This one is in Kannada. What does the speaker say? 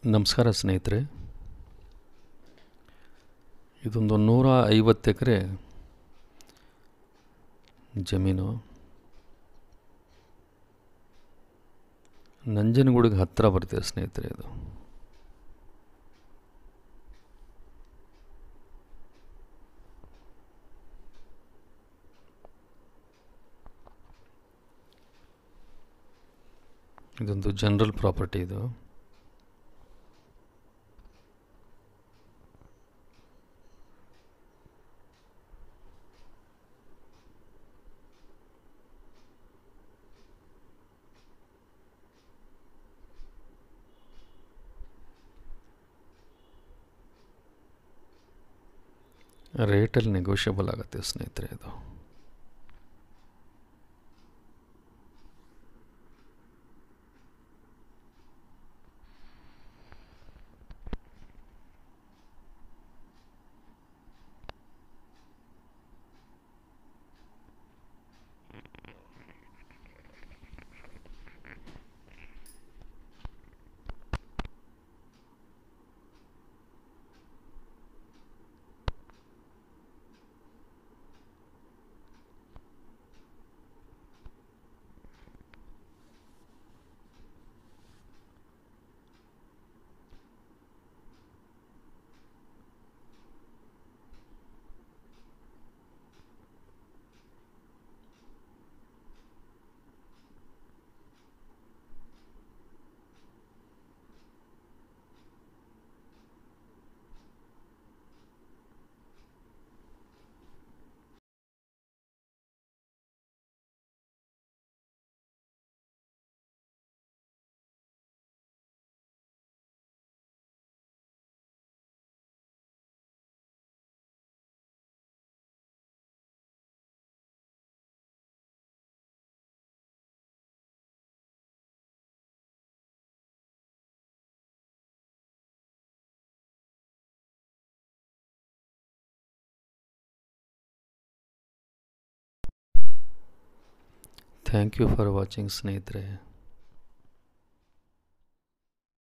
ನಮಸ್ಕಾರ ಸ್ನೇಹಿತರೆ ಇದೊಂದು ನೂರ ಐವತ್ತು ಎಕರೆ ಜಮೀನು ನಂಜನಗೂಡಿಗೆ ಹತ್ತಿರ ಬರ್ತಿದೆ ಸ್ನೇಹಿತರೆ ಇದು ಇದೊಂದು ಜನರಲ್ ಪ್ರಾಪರ್ಟಿ ಇದು ರೇಟಲ್ಲಿ ನೆಗೋಷಿಯಬಲ್ ಆಗುತ್ತೆ ಸ್ನೇಹಿತರೆ ಇದು ಥ್ಯಾಂಕ್ ಯು ಫಾರ್ ವಾಚಿಂಗ್ ಸ್ನೇಹಿತರೆ